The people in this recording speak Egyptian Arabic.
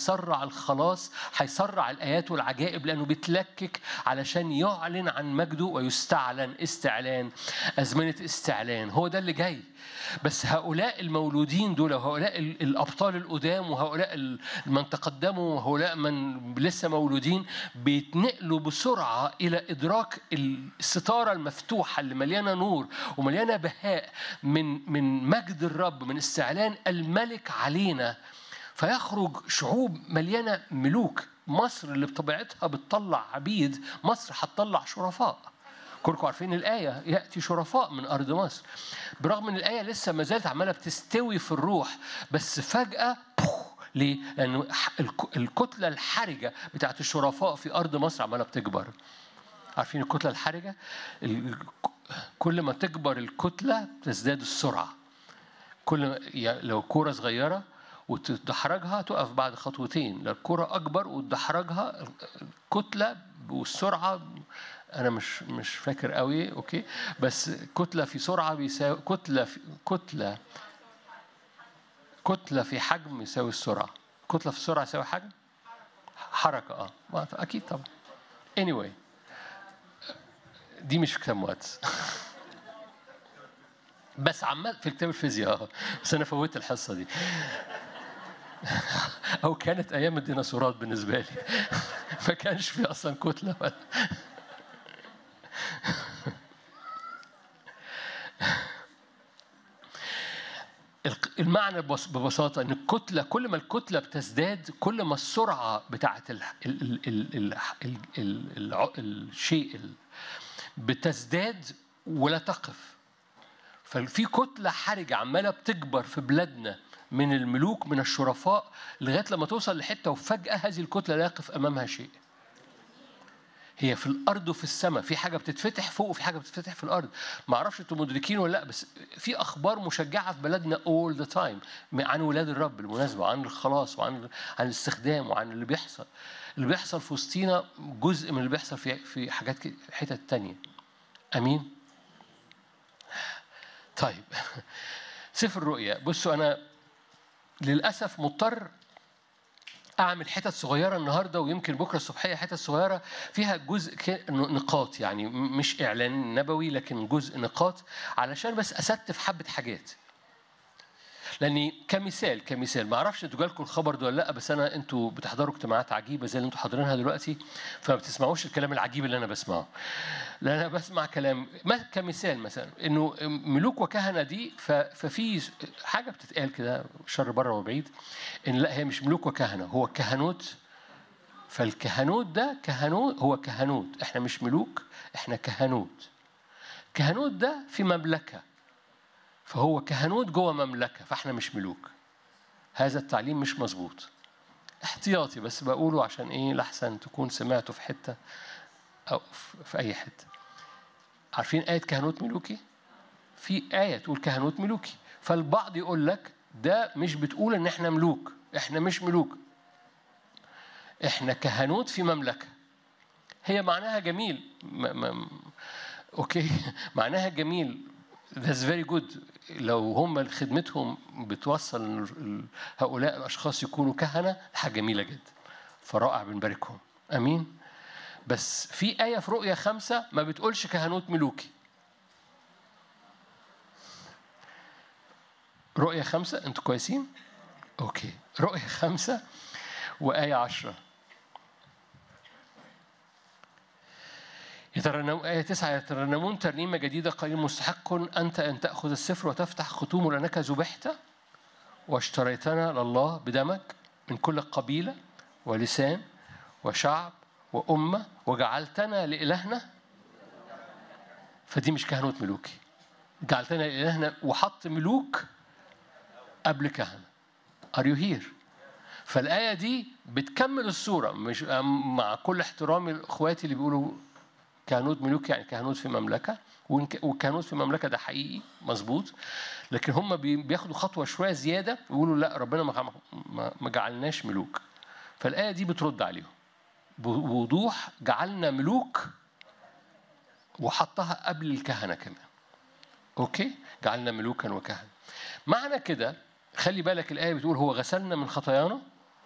هيسرع الخلاص هيسرع الآيات والعجائب لأنه بيتلكك علشان يعلن عن مجده ويستعلن استعلان أزمنة استعلان هو ده اللي جاي بس هؤلاء المولودين دول وهؤلاء ال- الأبطال القدام وهؤلاء ال- من تقدموا وهؤلاء من لسه مولودين بيتنقلوا بسرعة إلى إدراك الستارة المفتوحة اللي مليانة نور ومليانة بهاء من من مجد الرب من استعلان الملك علينا فيخرج شعوب مليانة ملوك مصر اللي بطبيعتها بتطلع عبيد مصر هتطلع شرفاء كلكم عارفين الآية يأتي شرفاء من أرض مصر برغم أن الآية لسه ما زالت عمالة بتستوي في الروح بس فجأة بوخ، ليه؟ لأن الك- الكتلة الحرجة بتاعت الشرفاء في أرض مصر عمالة بتكبر عارفين الكتلة الحرجة؟ ال- كل ما تكبر الكتلة تزداد السرعة كل ما يعني لو كورة صغيرة وتدحرجها تقف بعد خطوتين لو الكورة أكبر وتدحرجها الكتلة والسرعة أنا مش مش فاكر قوي أوكي بس كتلة في سرعة بيساوي كتلة في كتلة كتلة في حجم يساوي السرعة كتلة في السرعة يساوي حجم حركة اه ما- أكيد طبعا anyway دي مش في كتاب مقدس بس عمال في كتاب الفيزياء اه بس انا فوتت الحصه دي او كانت ايام الديناصورات بالنسبه لي ما كانش في اصلا كتله ولا الق- المعنى ببس- ببساطة إن الكتلة كل ما الكتلة بتزداد كل ما السرعة بتاعت ال ال ال ال ال ال ال الشيء ال- بتزداد ولا تقف ففي كتلة حرجة عمالة بتكبر في بلادنا من الملوك من الشرفاء لغاية لما توصل لحتة وفجأة هذه الكتلة لا يقف أمامها شيء هي في الارض وفي السماء في حاجه بتتفتح فوق وفي حاجه بتتفتح في الارض ما اعرفش انتم مدركين ولا لا بس في اخبار مشجعه في بلدنا all the time عن ولاد الرب بالمناسبه وعن الخلاص وعن عن الاستخدام وعن اللي بيحصل اللي بيحصل في وسطينا جزء من اللي بيحصل في في حاجات كده- حتت تانية امين طيب سفر الرؤيا بصوا انا للاسف مضطر اعمل حتت صغيره النهارده ويمكن بكره الصبحيه حتت صغيره فيها جزء ك- نقاط يعني م- مش اعلان نبوي لكن جزء نقاط علشان بس استف حبه حاجات لاني كمثال كمثال ما اعرفش انتوا جالكم الخبر ده ولا لا بس انا انتوا بتحضروا اجتماعات عجيبه زي اللي انتوا حاضرينها دلوقتي فما بتسمعوش الكلام العجيب اللي انا بسمعه لان انا بسمع كلام ما كمثال مثلا انه ملوك وكهنه دي ف- ففي حاجه بتتقال كده شر بره وبعيد ان لا هي مش ملوك وكهنه هو كهنوت فالكهنوت ده كهنوت هو كهنوت احنا مش ملوك احنا كهنوت كهنوت ده في مملكه فهو كهنوت جوه مملكه فاحنا مش ملوك هذا التعليم مش مظبوط احتياطي بس بقوله عشان ايه لحسن تكون سمعته في حته او في- في اي حته عارفين ايه كهنوت ملوكي في ايه تقول كهنوت ملوكي فالبعض يقول لك ده مش بتقول ان احنا ملوك احنا مش ملوك احنا كهنوت في مملكه هي معناها جميل م- م- اوكي معناها جميل That's very good لو هم خدمتهم بتوصل إن ال- هؤلاء الاشخاص يكونوا كهنه حاجه جميله جدا فرائع بنباركهم امين بس في آية في رؤية خمسة ما بتقولش كهنوت ملوكي رؤية خمسة أنتوا كويسين؟ أوكي رؤية خمسة وآية عشرة يترنم آية تسعة يترنمون ترنيمة جديدة قليل مستحق أنت أن تأخذ السفر وتفتح ختومه لأنك ذبحت واشتريتنا لله بدمك من كل قبيلة ولسان وشعب وأمة وجعلتنا لإلهنا فدي مش كهنوت ملوكي جعلتنا لإلهنا وحط ملوك قبل كهنة Are you here؟ فالآية دي بتكمل الصورة مش مع كل احترامي لإخواتي اللي بيقولوا كهنوت ملوك يعني كهنوت في مملكة وإن- والكهنوت في مملكة ده حقيقي مظبوط لكن هم بي- بياخدوا خطوة شوية زيادة ويقولوا لا ربنا ما- ما ما جعلناش ملوك فالآية دي بترد عليهم بوضوح جعلنا ملوك وحطها قبل الكهنة كمان أوكي جعلنا ملوكا وكهنة معنى كده خلي بالك الآية بتقول هو غسلنا من خطايانا